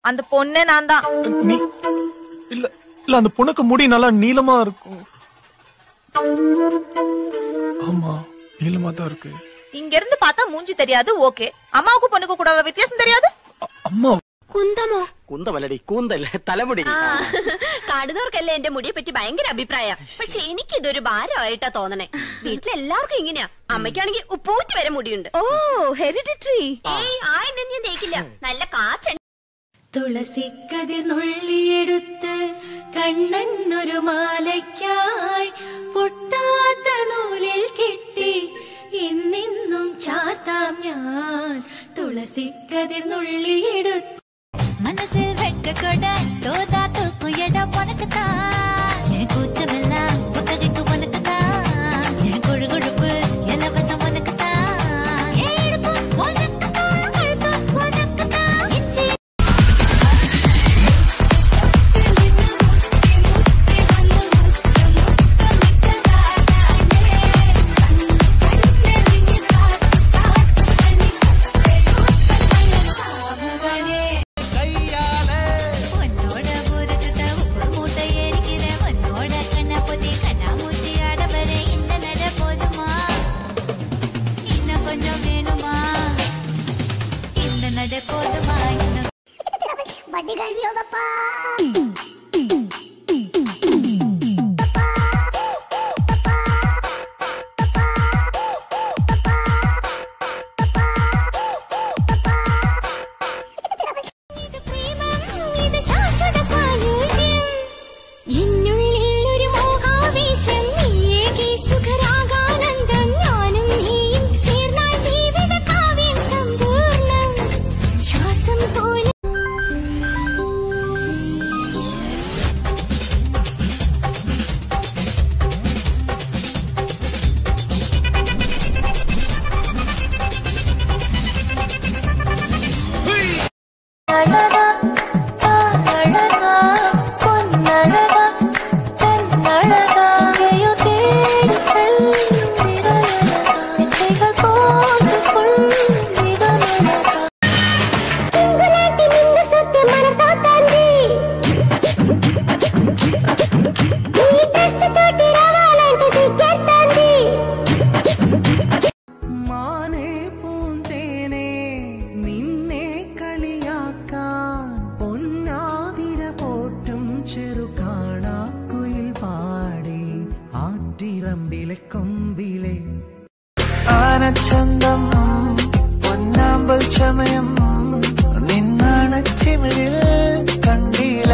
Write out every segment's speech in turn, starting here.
அந்த பொண்ணே நான் தான் நீ இல்ல இல்ல அந்த பொண்ணுக்கு முடி நல்லா நீளமா இருக்கும் ஆமா நீளமா தான் இருக்கு இங்க இருந்து பார்த்தா மூஞ்சி தெரியாது ஓகே அம்மாவுக்கு பொண்ணுக்கு கூட வித்தியாசம் தெரியாது அ- அம்மா കുന്തമോ കുന്തമല്ലടി കൂന്തല്ല തലമുടി കാണുന്നവർക്കല്ലേ എന്റെ മുടിയെ പറ്റി ഭയങ്കര അഭിപ്രായം പക്ഷെ എനിക്കിതൊരു ഭാരമായിട്ടാ തോന്നണേ വീട്ടിലെല്ലാവർക്കും ഇങ്ങനെയാ അമ്മയ്ക്കാണെങ്കിൽ ഉപ്പൂറ്റി വരെ മുടിയുണ്ട് ഓ ഹെറിഡിറ്ററി ഏയ് ആ എന്നെ ഞാൻ തേക്കില്ല നല്ല കാച്ച തുളസിക്കതിർ നുള്ളിയെടുത്ത് കണ്ണനൊരു മാലയ്ക്കായി പൊട്ടാത്ത നൂലിൽ കെട്ടി ഇന്നിന്നും ചാത്താം ഞാൻ തുളസിക്കതിർ നുള്ളിയെടുത്ത് മനസ്സിൽ വെട്ടക്കൊട തോതാ തൂക്കുയട പണക്കത്താ என் கூச்சமெல்லாம் புத்தகைக்கு உனக்குத்தான் என் கொழுகொழுப்பு இலவசம் உனக்குத்தான் என் இடுப்பு உனக்குத்தான் கழுத்து உனக்குத்தான் இச்சி உன்னோட புரட்சத்த உப்பு மூட்டை எரிக்கிறேன் உன்னோட கண்ணை பொத்தி கண்ணாமூச்சி ஆட வர இந்த நட போதுமா இன்னும் கொஞ்சம் வேணுமா இந்த நட போதுமா இன்னும் ഇത് പ്രേമം ഇത് ശാശ്വത സായുജ്യം എന്നുള്ളിൽ ഒരു മോഹാവേശം നീയേകി സുഖരാഗാനന്ദം ഞാനും നീയും ചേർന്നാൽ ജീവിത കാവ്യം സമ്പൂർണ്ണം ശ്വാസം പോലെ അഴകാ അഴകാ പൊന്നഴകാ പെണ്ണഴകാ എയോ തേടി സെല്ലിരഴകാ കൈകൾ കോർത്ത് കൊള്ളിതഴകാ നിന്ന സത്യം മനസ്സാ തന്തി നീ ഡ്രസ് തോട്ടി రావాలంటే సిగ్గెత్తంది മാനേ പൂന്തേനേ നിന്നെ കളിയാക്കാൻ പൊന്നാതിര പോറ്റും ചെറു കാണാക്കുയിൽ പാടി ആറ്റിറമ്പിലെ കൊമ്പിലെ ആനച്ചന്തം പൊന്നാമ്പൽ ചമയം നിന്നാണച്ചിമിഴിൽ കണ്ടില്ല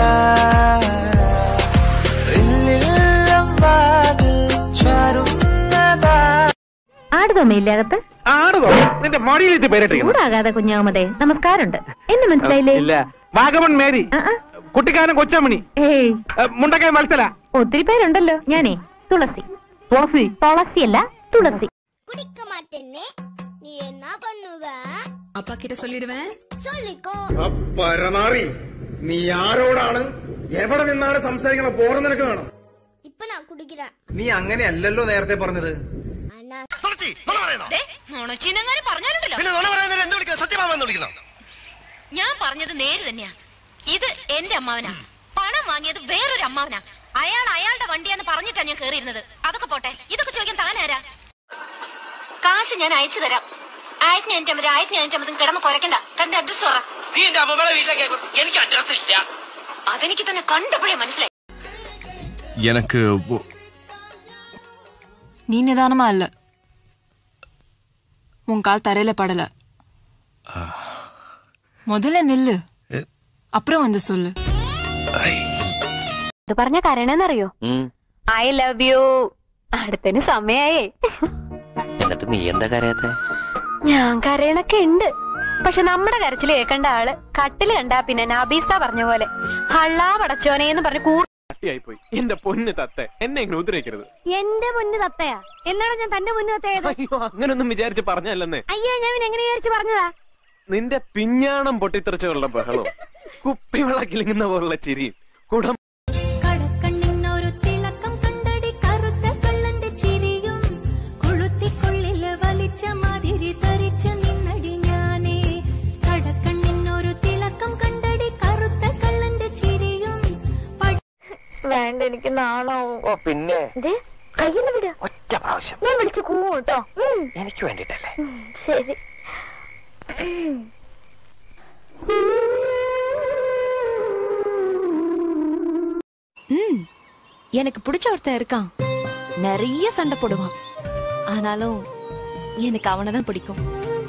ചാരുന്നതാ ആടുതമ്മയില്ലകത്ത് ആടുതോ നിന്റെ മടിയിലിട്ട് പേരിട്ടിരിക്കുന്നു ചൂടാകാതെ കുഞ്ഞാമതേ നമസ്കാരമുണ്ട് എന്നെ മനസ്സിലായില്ലേ ഇല്ല വാഗമൺ മേരി ആ, ആ. കുട്ടിക്കാരൻ കൊച്ചമണി ഏയ് ഏ, മുണ്ടക്കൈ മത്സല ഒത്തിരി പേരുണ്ടല്ലോ ഞാനേ തുളസി തുളസി തുളസിയല്ല തുളസി குடிக்க மாட்டேன்னு நீ என்ன பண்ணுவ அப்பா கிட்ட சொல்லிடுவேன் சொல்லிக்கோ പരനാറി നീ ആരോടാണ് എവിടെ നിന്നാണ് സംസാരിക്കണ ബോധം നിനക്ക് വേണം இப்ப நான் குடிக்கிறேன் നീ അങ്ങനെയല്ലല്ലോ നേരത്തെ പറഞ്ഞത് ஆனா നുണച്ചീനങ്ങാനും പറഞ്ഞാലുണ്ടല്ലോ ഞാൻ പറഞ്ഞത് നേര് തന്നെയാ ഇത് എന്റെ അമ്മാവനാ പണം വാങ്ങിയത് വേറൊരു അമ്മാവനാ അയാൾ അയാളുടെ വണ്ടിയാന്ന് പറഞ്ഞിട്ടാ ഞാൻ കേറിയിരുന്നത് അതൊക്കെ പോട്ടെ ഇതൊക്കെ ചോദിക്കാൻ താനാരാ കാശ് ഞാൻ അയച്ചു തരാം ആയിരത്തി അഞ്ഞൂറ്റമ്പത് ആയിരത്തി അഞ്ഞൂറ്റമ്പതും കിടന്ന് കുറയ്ക്കണ്ട തന്റെ അഡ്രസ് പറ നീ എന്റെ അമ്മയുടെ വീട്ടിലേക്ക് എനിക്ക് അഡ്രസ് ഇഷ്ട അതെനിക്ക് തന്നെ കണ്ടപ്പോഴേ മനസ്സിലായി எனக்கு ஒ- நீ நிதானமா இல்ல உன் கால் தரையில படல முதல்ல நில்லு அப்புறம் வந்து சொல்லு ഇത് പറഞ്ഞ കരണെന്നറിയോ ഐ ലവ് യു അടുത്തിന് സമയായേ എന്നിട്ട് നീ എന്താ കരയാത്തെ ഞാൻ കരയണൊക്കെ ഉണ്ട് പക്ഷെ നമ്മുടെ കരച്ചില് കേൾക്കേണ്ട ആള് കട്ടില് കണ്ടാ പിന്നെ നബീസ പറഞ്ഞ പോലെ ഹള്ളാ പടച്ചോനെ എന്ന് പറഞ്ഞ് കൂ പോയി എന്റെ പൊന്ന് തത്തെ എന്നെ ഇങ്ങനെ ഉദ്രവിക്കരുത് എന്റെ മുന്ന് തത്തയാ എന്നാണ് ഞാൻ തന്റെ മുന്ന് തത്തയത് അയ്യോ അങ്ങനൊന്നും വിചാരിച്ച് പറഞ്ഞല്ലെന്നേ അയ്യോ ഞാൻ പിന്നെ എങ്ങനെ വിചാരിച്ചു പറഞ്ഞതാ നിന്റെ പിഞ്ഞാണം പൊട്ടിത്തെറിച്ചുള്ള ബഹളവും കുപ്പിവെള്ള കിലുങ്ങുന്ന പോലുള്ള ചിരിയും കുടം കടക്കണ്ണിനൊരു തിളക്കം കണ്ടടി കറുത്ത കള്ളന്റെ ചിരിയും കൊളുത്തിക്കൊള്ളില് വലിച്ച മാതിരി തരിച്ചു നിന്നടി ഞാനേ കടക്കണ്ണിനൊരു തിളക്കം കണ്ടടി കറുത്ത കണ്ട് എനിക്ക് നാണാവും ഓ പിന്നെ കയ്യിൽ വിട ഒറ്റ പ്രാവശ്യം ഞാൻ വിളിച്ചു കൂവും കേട്ടോ ഉം. എനിക്ക് വേണ്ടിട്ടല്ലേ ഉം, ശരി ம் எனக்கு பிடிச்ச ஒருத்தன் இருக்கான் நிறைய சண்டை போடுவான் ஆனாலும் எனக்கு அவனை தான் பிடிக்கும்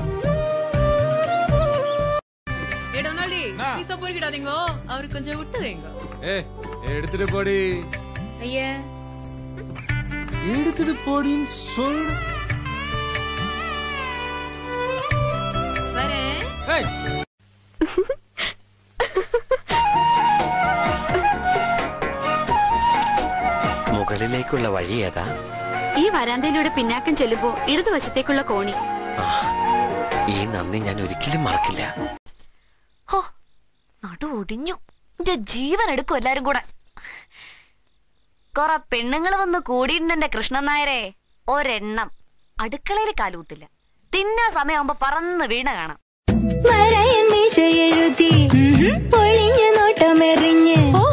ஏ டொனால்டி பீஸா பொறுக்கிடாதீங்க அவருக்கு கொஞ்சம் விட்டுறீங்க ஏ எடுத்துட்டு போடி ஐயா எடுத்துட்டு போடின்னு சொல் வரேன் ஏய் മുകളിലേക്കുള്ള വഴി ഏതാ ഈ വരാന്തയിലൂടെ പിന്നാക്കം ചെല്ലുമ്പോ ഇടതുവശത്തേക്കുള്ള കോണി ഈ നന്ദി ഞാൻ ഒരിക്കലും മറക്കില്ല ഹോ നടു ഒടിഞ്ഞു എന്റെ ജീവൻ എടുക്കും എല്ലാരും കൂടെ കൊറ പെണ്ണുങ്ങൾ വന്ന് കൂടിയിട്ടുണ്ട് എന്റെ കൃഷ്ണൻ നായരെ ഒരെണ്ണം അടുക്കളയിൽ കാലൂത്തില്ല തിന്നാ സമയമാകുമ്പോ പറന്ന് വീണ കാണാം മറയമീശ എഴുതി ഒളിഞ്ഞു നോട്ടമെറിഞ്ഞ്